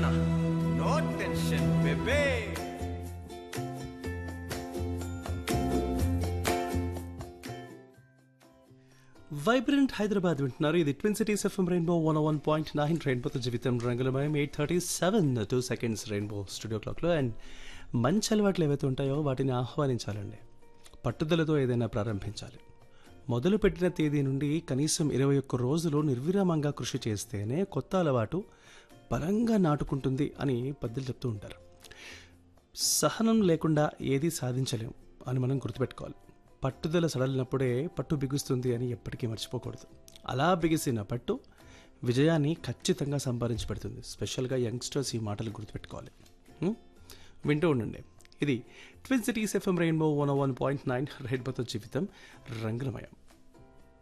వస్తున్నా no tension బేబే vibrant Hyderabad వింటున్నారు ఇది twin cities FM rainbow one one point nine రెయిన్బోతో జీవితం రంగులమయం eight thirty seven two seconds rainbow studio క్లాక్లో అండ్ మంచి అలవాట్లు ఏవైతే ఉంటాయో వాటిని ఆహ్వానించాలండి పట్టుదలతో ఏదైనా ప్రారంభించాలి మొదలు పెట్టిన తేదీ నుండి కనీసం ఇరవై ఒక్క రోజులు నిర్విరామంగా కృషి చేస్తేనే కొత్త అలవాటు బలంగా నాటుకుంటుంది అని పెద్దలు చెప్తూ ఉంటారు సహనం లేకుండా ఏది సాధించలేం అని మనం గుర్తుపెట్టుకోవాలి పట్టుదల సడలినప్పుడే పట్టు బిగుస్తుంది అని ఎప్పటికీ మర్చిపోకూడదు అలా బిగిసిన పట్టు విజయాన్ని ఖచ్చితంగా సంపాదించి పెడుతుంది స్పెషల్గా యంగ్స్టర్స్ ఈ మాటలు గుర్తుపెట్టుకోవాలి హ్మ్? వింటూ ఉండండి ఇది twin cities FM rainbow one one point nine రెయిన్బోతో జీవితం రంగులమయం